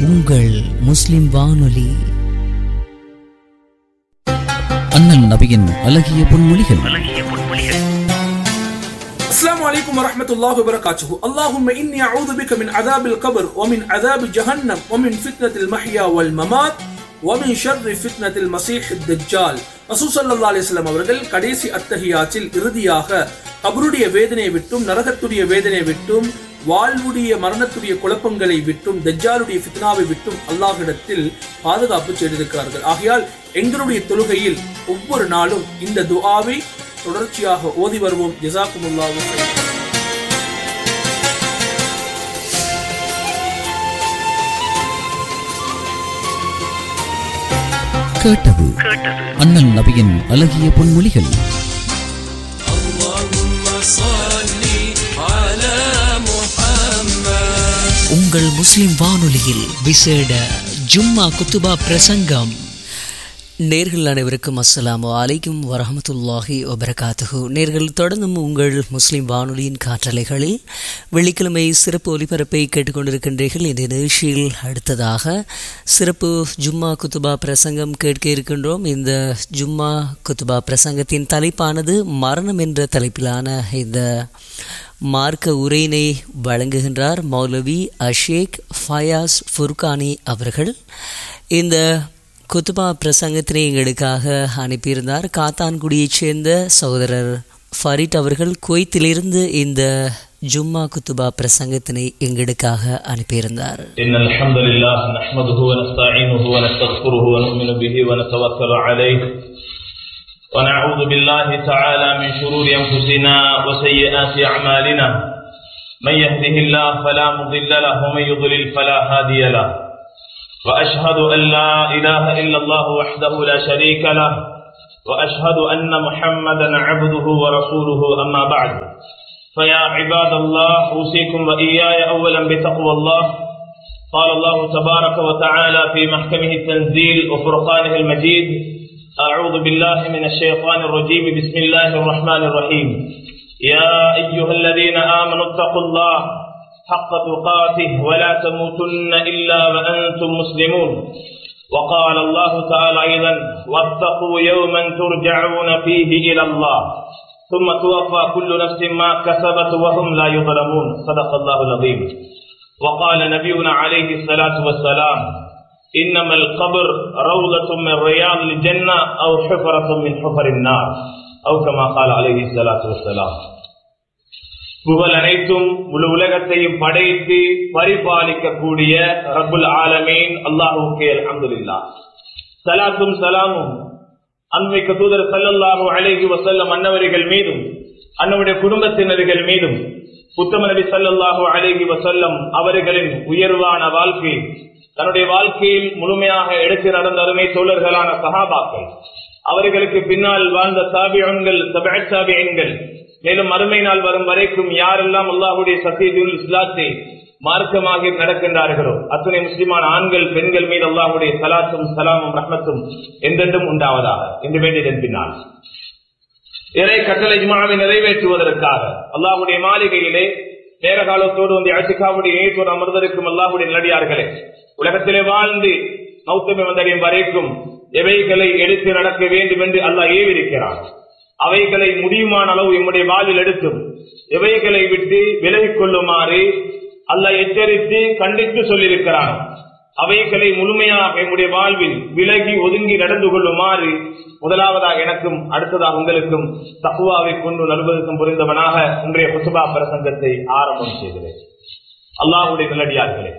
உங்கள் முஸ்லிம் வானொலி அண்ணல் நபியின் அழகிய பொன்மொழிகள் السلام عليكم ورحمة الله وبركاته اللهم إني أعوذ بك من عذاب القبر ومن عذاب جهنم ومن فتنة المحيا والممات ومن شر فتنة المسيح الدجال ரசூல் ஸல்லல்லாஹு அலைஹி வஸல்லம் அவர்கள் கடைசி அத்தஹியாத்தில் இறுதியாக கபருடைய வேதனையை விட்டும் நரகத்துடைய வேதனையை விட்டும் வாழ்வுடைய மரணத்துடைய குழப்பங்களை விட்டும் தஜ்ஜாலுடைய ஃபித்னாவை விட்டும் அல்லாஹ்விடத்தில் பாதுகாப்பு செய்திருக்கிறார்கள் ஆகையால் எங்களுடைய தொழுகையில் ஒவ்வொரு நாளும் இந்த துஆவை தொடர்ச்சியாக ஓதி வருவோம் ஜசாக்குமுல்லாஹு ஹைரன். கேட்டது அண்ணல் நபியின் அழகிய பொன்மொழிகள் உங்கள் முஸ்லிம் வானொலியில் விசேட ஜும்மா குத்துபா பிரசங்கம் நேர்கள் அனைவருக்கும் அஸ்ஸலாமு அலைக்கும் வரஹமத்துல்லாஹி வபரகாத்துஹு நேர்கள் தொடர்ந்தும் உங்கள் முஸ்லிம் வானொலியின் காற்றலைகளில் வெள்ளிக்கிழமை சிறப்பு ஒலிபரப்பை கேட்டுக்கொண்டிருக்கின்றீர்கள் இந்த நிகழ்ச்சியில் அடுத்ததாக சிறப்பு ஜும்மா குத்துபா பிரசங்கம் கேட்க இருக்கின்றோம் இந்த ஜும்மா குத்துபா பிரசங்கத்தின் தலைப்பானது மரணம் என்ற தலைப்பிலான இந்த மார்க்க உரையினை வழங்குகின்றார் மௌலவி அஷேக் ஃபயாஸ் ஃபுர்கானி அவர்கள் இந்த குத்துபா பிரசங்கத்தினை எங்களுக்காக அனுப்பியிருந்தார் காத்தான்குடியைச் சேர்ந்த சகோதரர் ஃபரிட் அவர்கள் குவைத்திலிருந்து இந்த ஜும்மா குத்துபா பிரசங்கத்தினை எங்களுக்காக அனுப்பியிருந்தார் إن الحمد لله نحمده ونستعينه ونستغفره ونؤمن به ونتوكل عليه ونعوذ بالله تعالى من شرور أنفسنا وسيئات أعمالنا من يهده الله فلا مضل له ومن يضلل فلا هادي له وأشهد أن لا إله إلا الله وحده لا شريك له وأشهد أن محمدا عبده ورسوله أما بعد فيا عباد الله أوصيكم وإياي أولا بتقوى الله قال الله تبارك وتعالى في محكمه التنزيل وفرقانه المجيد أعوذ بالله من الشيطان الرجيم بسم الله الرحمن الرحيم يا أيها الذين آمنوا اتقوا الله حق تقاته ولا تموتن إلا وأنتم مسلمون وقال الله تعالى أيضا واتقوا يوما ترجعون فيه إلى الله ثم توفى كل نفس ما كسبت وهم لا يظلمون صدق الله العظيم وقال نبينا عليه الصلاة والسلام إنما القبر روضة من رياض الجنة أو حفرة من حفر النار أو كما قال عليه الصلاة والسلام புகழ் அனைத்தும் முழு உலகத்தையும் படைத்து பரிபாலிக்கக்கூடிய ரப்புல் ஆலமீன் அல்லாஹுக்கே அல்ஹம்துலில்லா சலாத்தும் சலாமும் அன்மைக்கு தூதர் சல்லல்லாஹு அலைஹி வஸல்லம் அன்னவர்கள் மீதும் அன்னவருடைய குடும்பத்தினர்கள் மீதும் புத்தம நபி சல்லல்லாஹு அலைஹி வஸல்லம் அவர்களின் உயர்வான வாழ்க்கை தன்னுடைய வாழ்க்கையில் முழுமையாக எடுத்து நடந்த அருமை தோழர்களான சஹாபாக்கள் அவர்களுக்கு பின்னால் வாழ்ந்த தாபியன்கள் தாபியன்கள் மேலும் மறுமை நாள் வரும் வரைக்கும் யாரெல்லாம் அல்லாஹுடைய சத்தியதுல் இஸ்லாத்தை மார்க்கமாக நடக்கின்றார்களோ அத்தனை முஸ்லிமான ஆண்கள் பெண்கள் மீது அல்லாஹுடைய சலாத்தும் சலாமும் ரஹ்மத்தும் என்றென்றும் உண்டாவதாக என்று வேண்டியதன் பின்னால் இறை கட்டளை ஜுமாவை நிறைவேற்றுவதற்காக அல்லாஹுடைய மாளிகையிலே நேர காலத்தோடு வந்து அசிகாவுடைய ஏற்றோடு அமர்ந்திருக்கும் அல்லாஹுடைய நல்லடியார்களே உலகத்திலே வாழ்ந்து மௌத்தமை வந்தடையும் வரைக்கும் எவைகளை எடுத்து நடக்க வேண்டும் என்று அல்லாஹ் ஏவிருக்கிறான் அவைகளை முடியுமான அளவு எம்முடைய வாழ்வில் எடுத்தும் எவைகளை விட்டு விலகிக் கொள்ளுமாறு அல்லாஹ் எச்சரித்து கண்டித்து சொல்லியிருக்கிறான் அவைகளை முழுமையாக எம்முடைய வாழ்வில் விலகி ஒதுங்கி நடந்து கொள்ளுமாறு முதலாவதாக எனக்கும் அடுத்ததாக உங்களுக்கும் தக்குவாவை கொண்டு நல்வதற்கும் புரிந்தவனாக இன்றைய புசுபா பிரசங்கத்தை ஆரம்பம் செய்கிறேன் அல்லாஹுடைய நல்லடியார்களே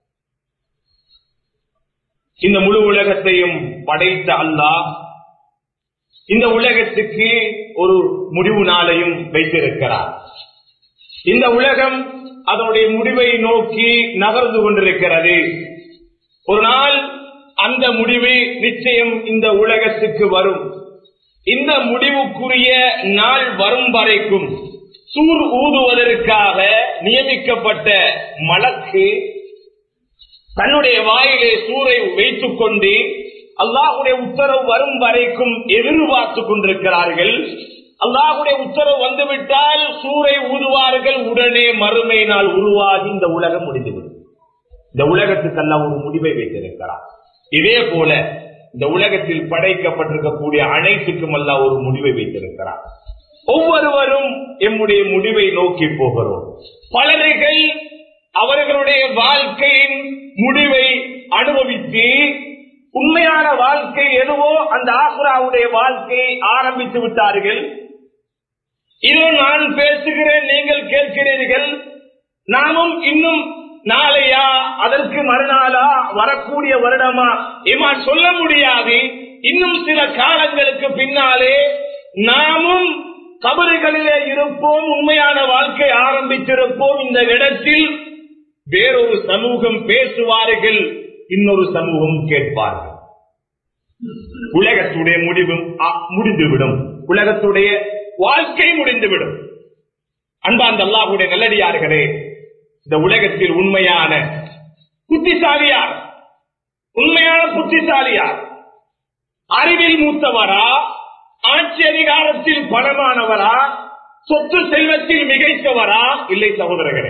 இந்த முழு உலகத்தையும் படைத்த அல்லாஹ் இந்த உலகத்துக்கு ஒரு முடிவு நாளையும் வைத்திருக்கிறார் இந்த உலகம் அதனுடைய முடிவை நோக்கி நகர்ந்து கொண்டிருக்கிறது ஒரு நாள் அந்த முடிவு நிச்சயம் இந்த உலகத்துக்கு வரும் இந்த முடிவுக்குரிய நாள் வரும் வரைக்கும் சூர் ஊதுவதற்காக நியமிக்கப்பட்ட மலக்கு தன்னுடைய வாயிலே சூரை வைத்துக் கொண்டு அல்லாஹுடைய உத்தரவு வரும் வரைக்கும் எதிர்பார்த்து கொண்டிருக்கிறார்கள் அல்லாஹுடைய உத்தரவு வந்துவிட்டால் சூரை ஊதுவார்கள் உடனே மறுமை நாள் உருவாகி இந்த உலகம் முடிந்துவிடும் இந்த உலகத்துக்கு அல்லாஹ் ஒரு முடிவை வைத்திருக்கிறார் இதே போல இந்த உலகத்தில் படைக்கப்பட்டிருக்கக்கூடிய அனைத்துக்கும் அல்லாஹ் ஒரு முடிவை வைத்திருக்கிறார் ஒவ்வொருவரும் எம்முடைய முடிவை நோக்கி போகிறோம் பலர்கள் அவர்களுடைய வாழ்க்கையின் முடிவை அனுபவித்து உண்மையான வாழ்க்கை எதுவோ அந்த ஆசுராவுடைய வாழ்க்கையை ஆரம்பித்து விட்டார்கள் இதோ நான் பேசுகிறேன் நீங்கள் கேட்கிறீர்கள் நாமும் இன்னும் நாளையா அதற்கு மறுநாளா வரக்கூடிய வருடமா இமா சொல்ல முடியாது இன்னும் சில காலங்களுக்கு பின்னாலே நாமும் கபறுகளிலே இருப்போம் உண்மையான வாழ்க்கை ஆரம்பித்திருப்போம் இந்த இடத்தில் வேறொரு சமூகம் பேசுவார்கள் இன்னொரு சமூகம் கேட்பார்கள் உலகத்துடைய முடிவும் அ- முடிந்துவிடும் உலகத்துடைய வாழ்க்கை முடிந்துவிடும் அன்பாந்த அல்லாஹுடைய நல்லடியார்களே இந்த உலகத்தில் உண்மையான புத்திசாலியார் உண்மையான புத்திசாலியார் அறிவில் மூத்தவரா ஆட்சி அதிகாரத்தில் பணமானவரா சொத்து செல்வத்தில் மிகைத்தவரா இல்லை சகோதரர்களே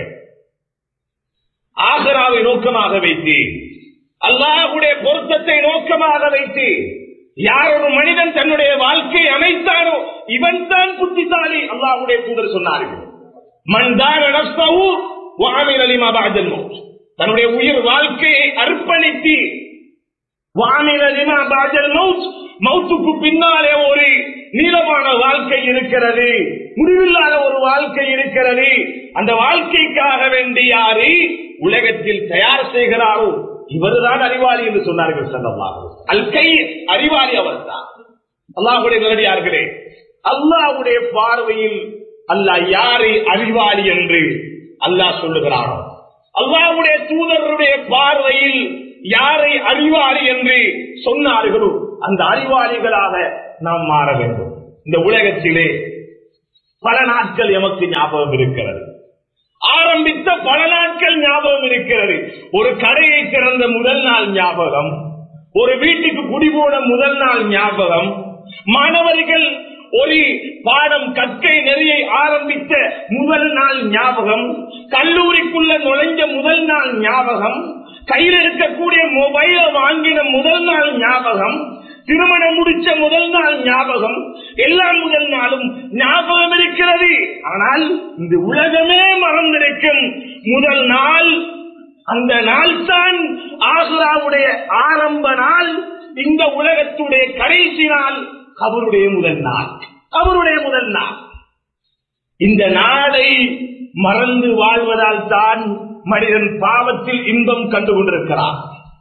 ஆகராவை நோக்கமாக வைத்து அல்லாஹுடைய பொருத்தத்தை நோக்கமாக வைத்து யார் ஒரு மனிதன் தன்னுடைய வாழ்க்கையை அமைத்தானோ இவன் தான் புத்திசாலி அல்லாஹுடைய தூதர் சொன்னார்கள் மன்தான் நஃப்ஸஹு வஅமில லிமா பஅதல் மௌத் தன்னுடைய உயிர் வாழ்க்கையை அர்ப்பணித்து வானில லிமா பஅதல் மௌத் மௌத்துக்கு பின்னாலே ஒரு நீளமான வாழ்க்கை இருக்கிறது முடிவில்லாத ஒரு வாழ்க்கை இருக்கிறது அந்த வாழ்க்கைக்காக வேண்டி யாரு உலகத்தில் தயார் செய்கிறாரோ இவர்தான் அறிவாளி என்று சொன்னார்கள் சல்லல்லாஹு அல் கை அறிவாளி அவர்தான் அல்லாஹுடைய நேரடியார்களே அல்லாஹ்வுடைய பார்வையில் அல்லாஹ் யாரை அறிவாளி என்று அல்லாஹ் சொல்லுகிறானோ அல்லாஹ்வுடைய தூதருடைய பார்வையில் யாரை அறிவாளி என்று சொன்னார்களோ அந்த அறிவாளிகளாக நாம் மாற வேண்டும் இந்த உலகத்திலே பல நாட்கள் எமக்கு ஞாபகம் இருக்கிறது ஆரம்பித்த பல நாட்கள் ஞாபகம் இருக்கிறது ஒரு கடையை திறந்த முதல் நாள் ஞாபகம் ஒரு வீட்டுக்கு குடிபோன முதல் நாள் ஞாபகம் மாணவர்கள் ஒரு பாடம் கற்கை நெறியை ஆரம்பித்த முதல் நாள் ஞாபகம் கல்லூரிக்குள்ள நுழைஞ்ச முதல் நாள் ஞாபகம் கையில் இருக்கக்கூடிய மொபைல வாங்கின முதல் நாள் ஞாபகம் திருமணம் முடிச்ச முதல் நாள் ஞாபகம் எல்லா முதல் நாளும் ஞாபகம் இருக்கிறது ஆனால் இந்த உலகமே மறந்திருக்கும் முதல் நாள் அந்த நாள் தான் ஆசுராவுடைய ஆரம்ப நாள் இந்த உலகத்துடைய கடைசி நாள் அவருடைய முதல் நாள் அவருடைய முதல் நாள் இந்த நாளை மறந்து வாழ்வதால் தான் மனிதன் பாவத்தில் இன்பம் கண்டு கொண்டிருக்கிறான்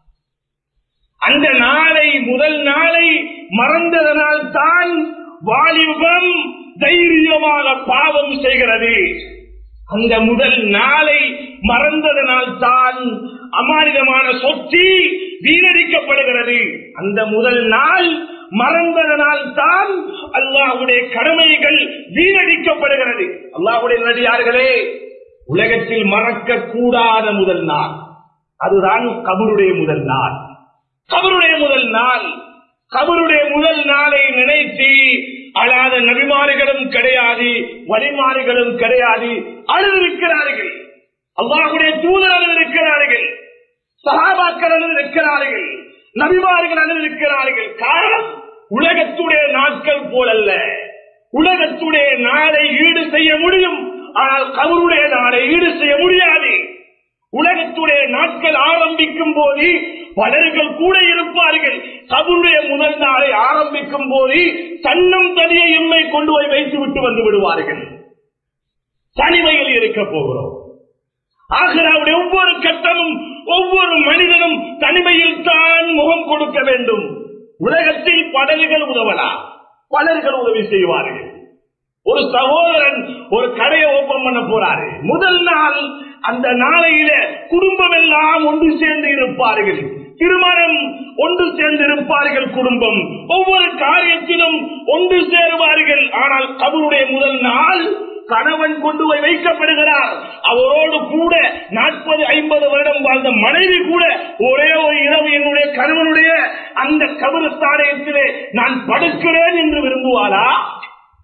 அந்த நாளை முதல் நாளை மறந்ததனால் தான் வாலிபம் தைரியமாக பாவம் செய்கிறது அந்த முதல் நாளை மறந்ததனால் தான் அமானிதமான சொத்தி வீணடிக்கப்படுகிறது அந்த முதல் நாள் மறந்ததனால் தான் அல்லாஹ்வுடைய கடமைகள் வீணடிக்கப்படுகிறது அல்லாஹ்வுடைய நடிகார்களே உலகத்தில் மறக்க கூடாத முதல் நாள் அதுதான் கபருடைய முதல் நாள் கபருடைய முதல் நாள் கபருடைய முதல் நாளை நினைத்து அழாத நபிமாறுகளும் கிடையாது வழிமாறுகளும் கிடையாது அழுதிருக்கிறார்கள் அல்லாஹுடைய தூதர் அழுதிருக்கிறார்கள் சகாபாக்கள் அழுதிருக்கிறார்கள் நபிமார்கள் அழுதிருக்கிறார்கள் காரணம் உலகத்துடைய நாட்கள் போலல்ல உலகத்துடைய நாளை ஈடு செய்ய முடியும் ஆனால் கபருடைய நாளை ஈடு செய்ய முடியாது உலகத்துடைய நாட்கள் ஆரம்பிக்கும் போது பலர்கள் கூட இருப்பார்கள் கபருடைய முதல் நாளை ஆரம்பிக்கும் போது தன்னும் தனியை எம்மை கொண்டு போய் வைத்து விட்டு வந்து விடுவார்கள் தனிமையில் இருக்க போகிறோம் ஆகிறாவுடைய ஒவ்வொரு கட்டமும் ஒவ்வொரு மனிதனும் தனிமையில் தான் முகம் கொடுக்க வேண்டும் உலகத்தில் படல்கள் உதவலாம் பலர்கள் உதவி செய்வார்கள் ஒரு சகோதரன் ஒரு கடையை ஓபன் பண்ண போறாரு முதல் நாள் அந்த நாளையில குடும்பம் எல்லாம் ஒன்று சேர்ந்து இருப்பார்கள் திருமணம் ஒன்று சேர்ந்து இருப்பார்கள் குடும்பம் ஒவ்வொரு காரியத்திலும் ஒன்று சேருவார்கள் ஆனால் கபருடைய முதல் நாள் கணவன் கொண்டு போய் வைக்கப்படுகிறார் அவரோடு கூட நாற்பது ஐம்பது வருடம் வாழ்ந்த மனைவி கூட ஒரே ஒரு இரவு என்னுடைய கணவனுடைய அந்த கபரஸ்தானத்திலே நான் படுக்கிறேன் என்று விரும்புவாரா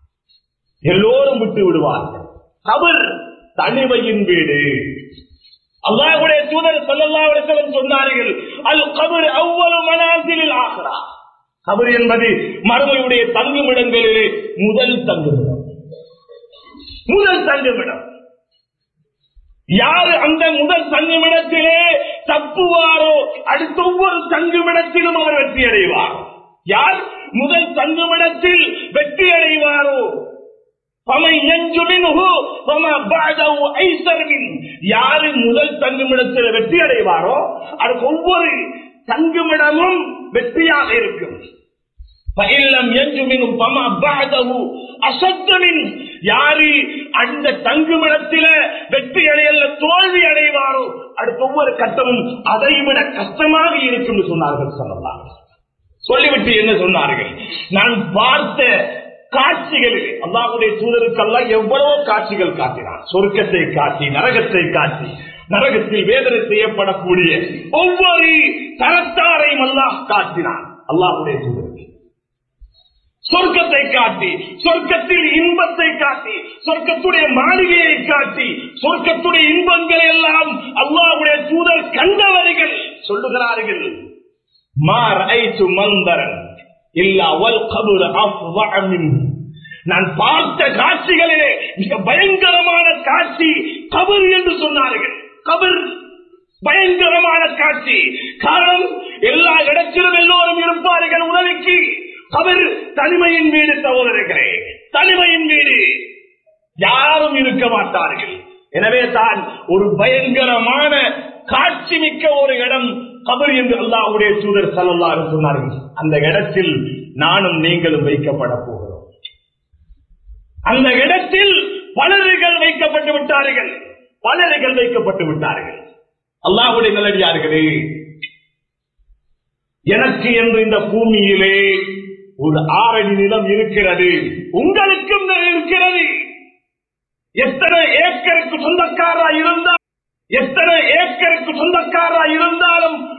எல்லோரும் விட்டு விடுவார்கள் அவர் தனிமையின் வீடு அல்லாஹ்வுடைய தூதர் ஸல்லல்லாஹு அலைஹி வஸல்லம் சொன்னார்கள் அல் கபர் அவ்வளவு மனாசிலில் ஆகிறா கபர் என்பது மறுமையுடைய தங்குமிடங்களிலே முதல் தங்குமிடம் முதல் தங்குமிடம் யாரு அந்த முதல் தங்குமிடத்திலே தப்புவாரோ அடுத்த ஒவ்வொரு தங்குமிடத்திலும் அவர் வெற்றி அடைவார் யார் முதல் தங்குமிடத்தில் வெற்றி அடைவாரோ فَمَنْ يَنْجُ مِنْهُ فَمَا بَعْدَهُ أَيْسَرُ مِنْهُ. யாரு முதல் தங்குமிடத்தில் வெற்றி அடைவாரோ அதுக்கு ஒவ்வொரு தங்குமிடமும் வெற்றியாக இருக்கும் فَإِنْ لَمْ يَنْجُ مِنْهُ فَمَا بَعْدَهُ أَشَدُّ مِنْهُ. யாரு அந்த தங்குமிடத்தில வெற்றி அடையல தோல்வி அடைவாரோ அடுத்த ஒவ்வொரு கட்டமும் அதைவிட கஷ்டமாக இருக்கும் என்று சொன்னார்கள் சொல்லலாம் சொல்லிவிட்டு என்ன சொன்னார்கள் நான் பார்த்த காட்சிகளில் அல்லாஹ்வுடைய தூதருக்கெல்லாம் எவ்வளவோ காட்சிகள் காட்டினார் சொர்க்கத்தை காட்டி நரகத்தை காட்டி நரகத்தில் வேதனை செய்யப்படக்கூடிய ஒவ்வொரு தரத்தாரையும் அல்லாஹ் காட்டினான் அல்லாஹ்வுடைய தூதருக்கு சொர்க்கத்தை காட்டி சொர்க்கத்தில் இன்பத்தை காட்டி சொர்க்கத்துடைய மாளிகையை காட்டி சொர்க்கத்துடைய இன்பங்களை எல்லாம் அல்லாஹ்வுடைய தூதர் கண்டவர்கள் சொல்லுகிறார்கள் மா ரஐத்து மந்தரன் இல்லா வல் கபுர் அஃவஅ மின்ஹு. நான் பார்த்த காட்சிகளிலே மிக பயங்கரமான காட்சி கபர் என்று சொன்னார்கள் கபர் பயங்கரமான காட்சி காரணம் எல்லா இடத்திலும் எல்லோரும் இருப்பார்கள் உதவிக்கு கபர் தனிமையின் வீடு சகோதரர்களே தனிமையின் வீடு யாரும் இருக்க மாட்டார்கள் எனவே தான் ஒரு பயங்கரமான காட்சி மிக்க ஒரு இடம் கபர் என்று அல்லாஹ்வுடைய தூதர் சல்லல்லாஹு சொன்னார்கள் அந்த இடத்தில் நானும் நீங்களும் வைக்கப்பட போகிறோம் அந்த இடத்தில் பலர்கள் வைக்கப்பட்டு விட்டார்கள் பலர்கள் வைக்கப்பட்டு விட்டார்கள் அல்லாஹ்வுடைய நல்லடியார்களே எனக்கு என்று இந்த பூமியிலே ஒரு ஆறடி நிலம் இருக்கிறது உங்களுக்கும் இருக்கிறது எத்தனை ஏக்கருக்கு சொந்தக்காரா இருந்தால் எத்தனை ஏக்கருக்கு சொந்தக்காரா இருந்தாலும்